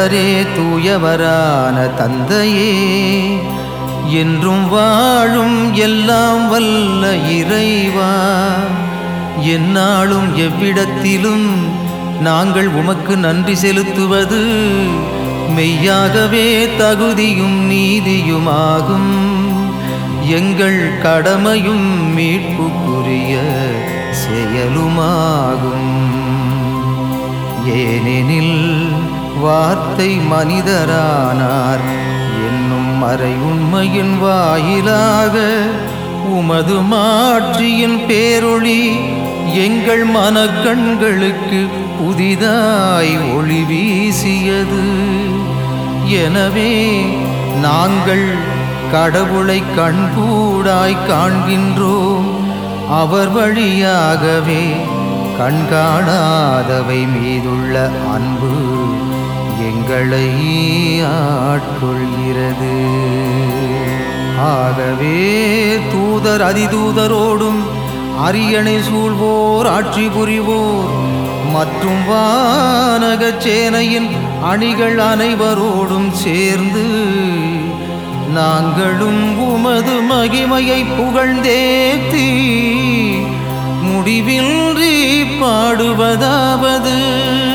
தூயவரே தூயவரான தந்தையே என்றும் வாழும் எல்லாம் வல்ல இறைவா எந்நாளும் எவ்விடத்திலும் நாங்கள் உமக்கு நன்றி செலுத்துவது மெய்யாகவே தகுதியும் நீதியுமாகும் எங்கள் கடமையும் மீட்புக்குரிய செயலுமாகும் ஏனெனில் வார்த்தை மனிதரானார் என்னும் மறை உண்மையின் வாயிலாக உமது மாட்சியின் பேரொளி எங்கள் மனக்கண்களுக்கு புதிதாய் ஒளி வீசியது எனவே நாங்கள் கடவுளை கண்கூடாய் காண்கின்றோம் அவர் வழியாகவே கண்காணாதவை மீதுள்ள அன்பு எங்களை ஆட்கொள்கிறது ஆகவே தூதர் அதிதூதரோடும் அரியணை சூழ்வோர் ஆட்சி புரிவோர் மற்றும் வானகச் சேனையின் அணிகள் அனைவரோடும் சேர்ந்து நாங்களும் உமது மகிமையை புகழ்ந்தேத்தி முடிவின்றி பாடுவதாவது